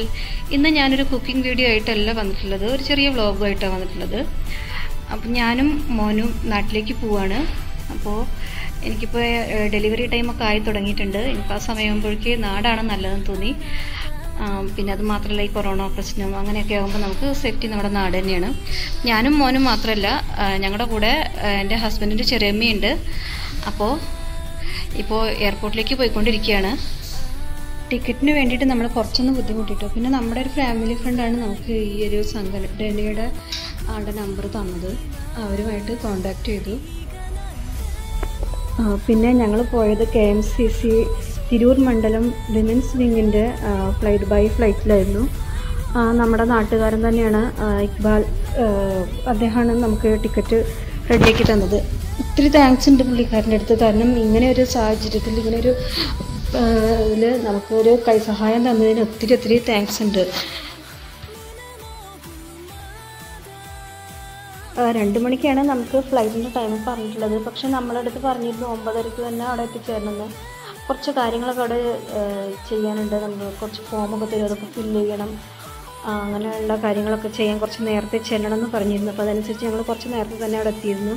channel ഇന്ന് ഞാനൊരു cooking video ആയിട്ടല്ല വന്നിട്ടുള്ളത് ഒരു ചെറിയ വ്ളോഗുമായിട്ടാണ് വന്നിട്ടുള്ളത് അപ്പം ഞാനും മോനും നാട്ടിലേക്ക് പോവാണ് അപ്പോൾ എനിക്കിപ്പോൾ ഡെലിവറി ടൈമൊക്കെ ആയി തുടങ്ങിയിട്ടുണ്ട് എനിക്ക് ആ സമയമാകുമ്പോഴേക്ക് നാടാണ് നല്ലതെന്ന് തോന്നി ആ, പിന്നെ അത് മാത്രമല്ല ഈ കൊറോണ പ്രശ്നം അങ്ങനെയൊക്കെ ആകുമ്പോൾ നമുക്ക് സേഫ്റ്റി നമ്മുടെ നാട് തന്നെയാണ് ഞാനും മോനും മാത്രമല്ല ആ, ഞങ്ങളുടെ കൂടെ ആ, എൻ്റെ ഹസ്ബൻഡിൻ്റെ ചെറിയമ്മയുണ്ട് അപ്പോൾ ഇപ്പോൾ എയർപോർട്ടിലേക്ക് പോയിക്കൊണ്ടിരിക്കുകയാണ് ടിക്കറ്റിന് വേണ്ടിയിട്ട് നമ്മൾ കുറച്ചൊന്ന് ബുദ്ധിമുട്ടിട്ടു പിന്നെ നമ്മുടെ ഒരു ഫാമിലി ഫ്രണ്ടാണ് നമുക്ക് ഈ ഒരു സംഘടനയുടെ ആളുടെ നമ്പർ തന്നത് അവരുമായിട്ട് കോണ്ടാക്ട് ചെയ്തു ആ, പിന്നെ ഞങ്ങൾ പോയത് K M C C Tirur മണ്ഡലം വിമൻസ് വിങ്ങിൻ്റെ ഫ്ലൈറ്റ് ബൈ ഫ്ലൈറ്റിലായിരുന്നു ആ, നമ്മുടെ നാട്ടുകാരൻ തന്നെയാണ് ആ, ഇക്ബാൽ ആ, അദ്ദേഹമാണ് നമുക്ക് ടിക്കറ്റ് റെഡിയാക്കി തന്നത് ഒത്തിരി താങ്ക്സ് ഉണ്ട് പുള്ളിക്കാരൻ്റെ അടുത്ത് കാരണം ഇങ്ങനെ ഒരു സാഹചര്യത്തിൽ ഇങ്ങനെ ഒരു ഇതിൽ നമുക്കൊരു കൈസഹായം തന്നതിന് ഒത്തിരി ഒത്തിരി താങ്ക്സ് ഉണ്ട് ആ, രണ്ട് മണിക്കാണ് നമുക്ക് ഫ്ലൈറ്റിൻ്റെ ടൈം പറഞ്ഞിട്ടുള്ളത് പക്ഷെ നമ്മളെ അടുത്ത് പറഞ്ഞിരുന്നു ഒമ്പതരക്ക് തന്നെ അവിടെ എത്തിച്ചേരണമെന്ന് കുറച്ച് കാര്യങ്ങളൊക്കെ അവിടെ ആ, ചെയ്യാനുണ്ട് നമ്മൾ കുറച്ച് ഫോമൊക്കെ തരും അതൊക്കെ ഫില്ല് ചെയ്യണം ആ, അങ്ങനെയുള്ള കാര്യങ്ങളൊക്കെ ചെയ്യാൻ കുറച്ച് നേരത്തെ ചെല്ലണം എന്ന് പറഞ്ഞിരുന്നു അപ്പോൾ അതനുസരിച്ച് ഞങ്ങൾ കുറച്ച് നേരത്തെ തന്നെ അവിടെ എത്തിയിരുന്നു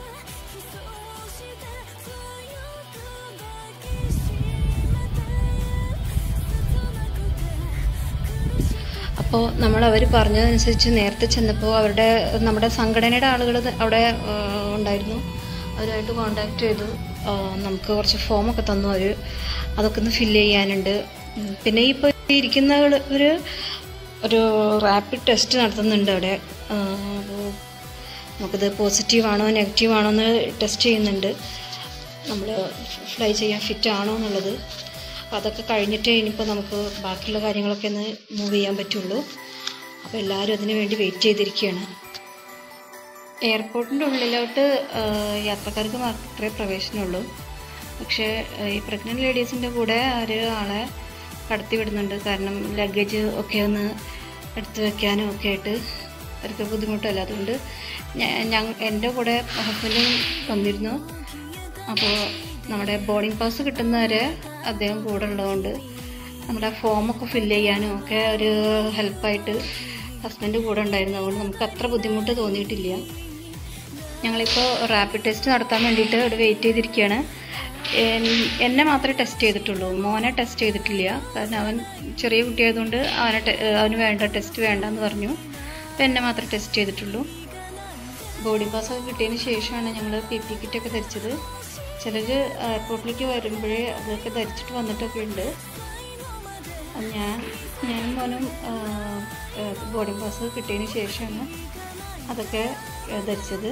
അപ്പോൾ നമ്മൾ അവർ പറഞ്ഞതനുസരിച്ച് നേരത്തെ ചെന്നപ്പോൾ അവരുടെ നമ്മുടെ സംഘടനയുടെ ആളുകൾ അവിടെ ആ, ഉണ്ടായിരുന്നു അവരുമായിട്ട് കോണ്ടാക്ട് ചെയ്തു ആ, നമുക്ക് കുറച്ച് ഫോമൊക്കെ തന്നു അവർ അതൊക്കെ ഒന്ന് ഫില്ല് ചെയ്യാനുണ്ട് ഉം, പിന്നെ ഇപ്പോൾ ഇരിക്കുന്ന ഒരു ഒരു റാപ്പിഡ് ടെസ്റ്റ് നടത്തുന്നുണ്ട് അവിടെ ആ, അപ്പോൾ നമുക്കിത് പോസിറ്റീവ് ആണോ നെഗറ്റീവ് ആണോ എന്ന് ടെസ്റ്റ് ചെയ്യുന്നുണ്ട് നമ്മൾ ഫ്ലൈ ചെയ്യാൻ ഫിറ്റ് ആണോ എന്നുള്ളത് അപ്പോൾ അതൊക്കെ കഴിഞ്ഞിട്ടേ ഇനിയിപ്പോൾ നമുക്ക് ബാക്കിയുള്ള കാര്യങ്ങളൊക്കെ ഒന്ന് മൂവ് ചെയ്യാൻ പറ്റുള്ളൂ അപ്പോൾ എല്ലാവരും അതിന് വേണ്ടി വെയിറ്റ് ചെയ്തിരിക്കുകയാണ് എയർപോർട്ടിൻ്റെ ഉള്ളിലോട്ട് ആ, യാത്രക്കാർക്ക് മാത്രമേ പ്രവേശനമുള്ളൂ പക്ഷേ ആ, ഈ പ്രഗ്നൻറ്റ് ലേഡീസിൻ്റെ കൂടെ ഒരു ആളെ കടത്തി വിടുന്നുണ്ട് കാരണം ലഗേജ് ഒക്കെ ഒന്ന് എടുത്ത് വെക്കാനും ഒക്കെ ആയിട്ട് അവർക്ക് ബുദ്ധിമുട്ടല്ല അതുകൊണ്ട് ഞാൻ എൻ്റെ കൂടെ ഹസ്ബൻഡും വന്നിരുന്നു അപ്പോൾ നമ്മുടെ ബോർഡിംഗ് പാസ് കിട്ടുന്നവരെ അദ്ദേഹം കൂടെ ഉള്ളതുകൊണ്ട് നമ്മുടെ ഫോമൊക്കെ ഫില്ല് ചെയ്യാനും ഒക്കെ ഒരു ഹെൽപ്പായിട്ട് ഹസ്ബൻഡ് കൂടെ ഉണ്ടായിരുന്നു അതുകൊണ്ട് നമുക്ക് അത്ര ബുദ്ധിമുട്ട് തോന്നിയിട്ടില്ല ഞങ്ങളിപ്പോൾ റാപ്പിഡ് ടെസ്റ്റ് നടത്താൻ വേണ്ടിയിട്ട് ഇവിടെ വെയിറ്റ് ചെയ്തിരിക്കുകയാണ് എൻ- എന്നെ മാത്രമേ ടെസ്റ്റ് ചെയ്തിട്ടുള്ളൂ മോനെ ടെസ്റ്റ് ചെയ്തിട്ടില്ല കാരണം അവൻ ചെറിയ കുട്ടിയായതുകൊണ്ട് അവനെ ടെ- അവന് വേണ്ട ടെസ്റ്റ് വേണ്ടെന്ന് പറഞ്ഞു അപ്പോൾ എന്നെ മാത്രമേ ടെസ്റ്റ് ചെയ്തിട്ടുള്ളൂ ബോർഡിംഗ് പാസ് ഒക്കെ കിട്ടിയതിന് ശേഷമാണ് ഞങ്ങൾ പി പി കിറ്റൊക്കെ ധരിച്ചത് ചിലർ എയർപോർട്ടിലേക്ക് വരുമ്പോഴേ അതൊക്കെ ധരിച്ചിട്ട് വന്നിട്ടൊക്കെ ഉണ്ട് അത് ഞാൻ ഞാനും മോനും ബോർഡിംഗ് പാസ് കിട്ടിയതിന് ശേഷമാണ് അതൊക്കെ ആ, ധരിച്ചത്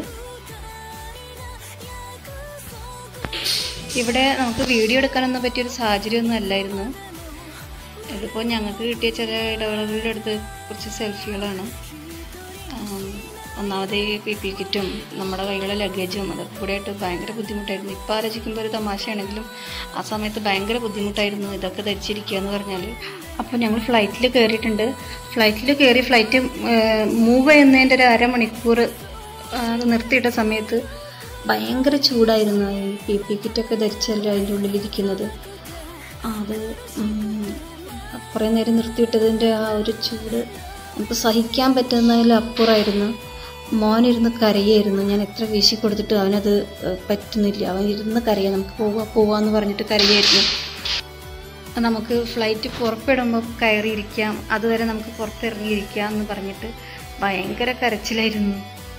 ഇവിടെ നമുക്ക് വീഡിയോ എടുക്കാനൊന്നും പറ്റിയൊരു സാഹചര്യമൊന്നും അല്ലായിരുന്നു ഇതിപ്പോൾ ഞങ്ങൾക്ക് കിട്ടിയ ചില ഇടവേളകളുടെ അടുത്ത് കുറച്ച് സെൽഫികളാണ് ആം, ഒന്നാമത് ഈ പി പി കിറ്റും നമ്മുടെ കയ്യിലുള്ള ലഗേജും അതൊക്കെ കൂടെ ആയിട്ട് ഭയങ്കര ബുദ്ധിമുട്ടായിരുന്നു ഇപ്പോൾ ആലോചിക്കുമ്പോൾ ഒരു തമാശയാണെങ്കിലും ആ സമയത്ത് ഭയങ്കര ബുദ്ധിമുട്ടായിരുന്നു ഇതൊക്കെ ധരിച്ചിരിക്കുക എന്ന് പറഞ്ഞാൽ അപ്പോൾ ഞങ്ങൾ ഫ്ലൈറ്റിൽ കയറിയിട്ടുണ്ട് ഫ്ലൈറ്റിൽ കയറി ഫ്ലൈറ്റ് മൂവ് ചെയ്യുന്നതിൻ്റെ ഒരു അരമണിക്കൂർ ആ, അത് നിർത്തിയിട്ട സമയത്ത് ഭയങ്കര ചൂടായിരുന്നു ഈ പി പി കിറ്റൊക്കെ ധരിച്ചല്ലോ അതിൻ്റെ ഉള്ളിലിരിക്കുന്നത് അത് ഉം, കുറേ നേരം നിർത്തിയിട്ടതിൻ്റെ ആ ഒരു ചൂട് നമുക്ക് സഹിക്കാൻ പറ്റുന്നതിൽ അപ്പുറമായിരുന്നു മോനിരുന്ന് കരയായിരുന്നു ഞാൻ എത്ര വീശി കൊടുത്തിട്ട് അവനത് ഏഹ്, പറ്റുന്നില്ല അവൻ ഇരുന്ന് കരയാ നമുക്ക് പോവാ പോവാന്ന് പറഞ്ഞിട്ട് കരയായിരുന്നു അത് നമുക്ക് ഫ്ലൈറ്റ് പുറപ്പെടുമ്പോൾ കയറിയിരിക്കാം അതുവരെ നമുക്ക് പുറത്തിറങ്ങിയിരിക്കാം എന്ന് പറഞ്ഞിട്ട് ഭയങ്കര കരച്ചിലായിരുന്നു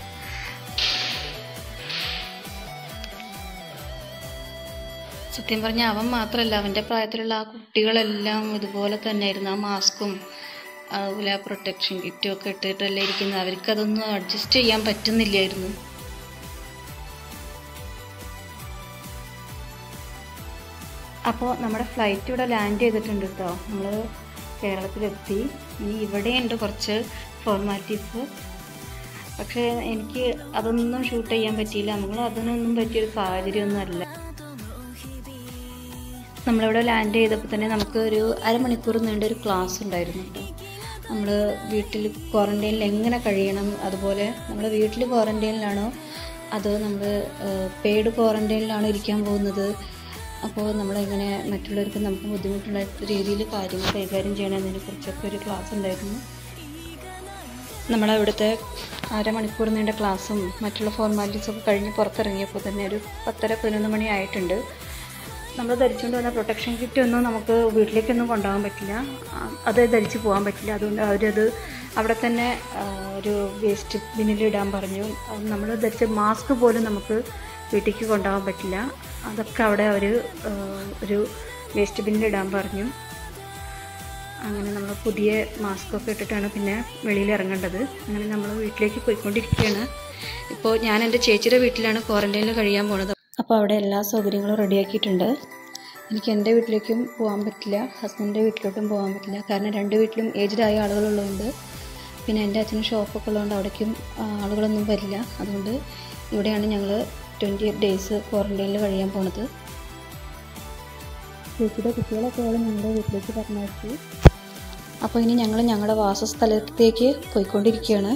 സത്യം പറഞ്ഞാൽ അവൻ മാത്രമല്ല അവൻ്റെ പ്രായത്തിലുള്ള ആ കുട്ടികളെല്ലാം ഇതുപോലെ തന്നെയായിരുന്നു ആ മാസ്കും അതുപോലെ ആ പ്രൊട്ടക്ഷൻ കിറ്റും ഒക്കെ ഇട്ടിട്ടല്ലേ ഇരിക്കുന്നത് അവർക്കതൊന്നും അഡ്ജസ്റ്റ് ചെയ്യാൻ പറ്റുന്നില്ലായിരുന്നു അപ്പോൾ നമ്മുടെ ഫ്ലൈറ്റ് ഇവിടെ ലാൻഡ് ചെയ്തിട്ടുണ്ട് കേട്ടോ നമ്മൾ കേരളത്തിലെത്തി ഇനി ഇവിടെയുണ്ട് കുറച്ച് ഫോർമാലിറ്റീസ് പക്ഷേ എനിക്ക് അതൊന്നും ഷൂട്ട് ചെയ്യാൻ പറ്റിയില്ല നമ്മൾ അതിനൊന്നും പറ്റിയൊരു സാഹചര്യമൊന്നും അല്ല നമ്മളിവിടെ ലാൻഡ് ചെയ്തപ്പോൾ തന്നെ നമുക്ക് ഒരു അരമണിക്കൂർ നീണ്ട ഒരു ക്ലാസ് ഉണ്ടായിരുന്നു കേട്ടോ നമ്മൾ വീട്ടിൽ ക്വാറൻറ്റൈനിൽ എങ്ങനെ കഴിയണം അതുപോലെ നമ്മൾ വീട്ടിൽ ക്വാറൻറ്റൈനിലാണോ അതോ നമ്മൾ പെയ്ഡ് ക്വാറൻറ്റൈനിലാണോ ഇരിക്കാൻ പോകുന്നത് അപ്പോൾ നമ്മളെങ്ങനെ മറ്റുള്ളവർക്ക് നമുക്ക് ബുദ്ധിമുട്ടുള്ള രീതിയിൽ കാര്യങ്ങൾ കൈകാര്യം ചെയ്യണമെന്നതിനെ കുറിച്ചൊക്കെ ഒരു ക്ലാസ് ഉണ്ടായിരുന്നു നമ്മളവിടുത്തെ അരമണിക്കൂർ നീണ്ട ക്ലാസ്സും മറ്റുള്ള ഫോർമാലിറ്റീസും ഒക്കെ കഴിഞ്ഞ് പുറത്തിറങ്ങിയപ്പോൾ തന്നെ ഒരു പത്തര പതിനൊന്ന് മണി ആയിട്ടുണ്ട് നമ്മൾ ധരിച്ചുകൊണ്ട് വന്ന പ്രൊട്ടക്ഷൻ കിറ്റ് ഒന്നും നമുക്ക് വീട്ടിലേക്കൊന്നും കൊണ്ടുപോകാൻ പറ്റില്ല ആ, അത് ധരിച്ച് പോകാൻ പറ്റില്ല അതുകൊണ്ട് അവരത് അവിടെ തന്നെ ആ, ഒരു വേസ്റ്റ് ബിന്നിൽ ഇടാൻ പറഞ്ഞു നമ്മൾ ധരിച്ച മാസ്ക് പോലും നമുക്ക് വീട്ടിലേക്ക് കൊണ്ടുപോകാൻ പറ്റില്ല അതൊക്കെ അവിടെ അവർ ഒരു വേസ്റ്റ് ബിന്നിൽ ഇടാൻ പറഞ്ഞു അങ്ങനെ നമ്മൾ പുതിയ മാസ്ക് ഒക്കെ ഇട്ടിട്ടാണ് പിന്നെ വെളിയിൽ ഇറങ്ങേണ്ടത് അങ്ങനെ നമ്മൾ വീട്ടിലേക്ക് പോയിക്കൊണ്ടിരിക്കുകയാണ് ഇപ്പോൾ ഞാൻ എൻ്റെ ചേച്ചിയുടെ വീട്ടിലാണ് ക്വാറൻറ്റൈനിൽ കഴിയാൻ പോണത് അപ്പോൾ അവിടെ എല്ലാ സൗകര്യങ്ങളും റെഡിയാക്കിയിട്ടുണ്ട് എനിക്ക് എൻ്റെ വീട്ടിലേക്കും പോകാൻ പറ്റില്ല ഹസ്ബൻഡിൻ്റെ വീട്ടിലോട്ടും പോകാൻ പറ്റില്ല കാരണം രണ്ട് വീട്ടിലും ഏജ്ഡ് ആയ ആളുകളുള്ളതുകൊണ്ട് പിന്നെ എൻ്റെ അച്ഛനും ഷോപ്പൊക്കെ ഉള്ളതുകൊണ്ട് അവിടേക്കും ആ, ആളുകളൊന്നും വരില്ല അതുകൊണ്ട് ഇവിടെയാണ് ഞങ്ങൾ ട്വൻറ്റി എയ്റ്റ് ഡേയ്സ് ക്വാറൻറ്റൈനിൽ കഴിയാൻ പോണത് ചേച്ചിയുടെ കുട്ടികളൊക്കെ അവൾ ഞങ്ങളുടെ വീട്ടിലേക്ക് പറഞ്ഞയച്ചു അപ്പോൾ ഇനി ഞങ്ങൾ ഞങ്ങളുടെ വാസസ്ഥലത്തേക്ക് പോയിക്കൊണ്ടിരിക്കുകയാണ്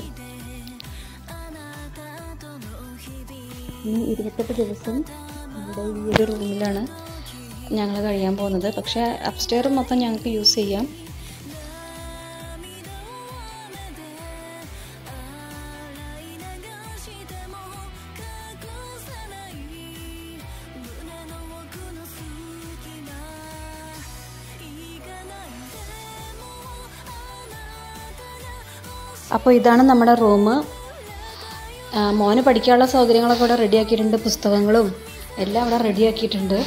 ഇനി ഇരുപത്തെട്ട് ദിവസം നമ്മുടെ ഈ ഒരു റൂമിലാണ് ഞങ്ങൾ കഴിയാൻ പോകുന്നത് പക്ഷേ അപ്സ്റ്റെയർ മൊത്തം ഞങ്ങൾക്ക് യൂസ് ചെയ്യാം അപ്പോൾ ഇതാണ് നമ്മുടെ റൂം മോന് പഠിക്കാനുള്ള സൗകര്യങ്ങളൊക്കെ ഇവിടെ റെഡിയാക്കിയിട്ടുണ്ട് പുസ്തകങ്ങളും എല്ലാം ഇവിടെ റെഡിയാക്കിയിട്ടുണ്ട്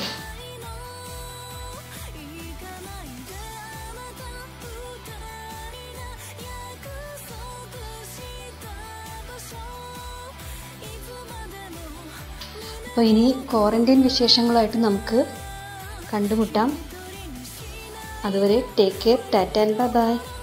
അപ്പോൾ ഇനി ക്വാറൻറ്റൈൻ വിശേഷങ്ങളായിട്ട് നമുക്ക് കണ്ടുമുട്ടാം അതുവരെ take care tata and bye by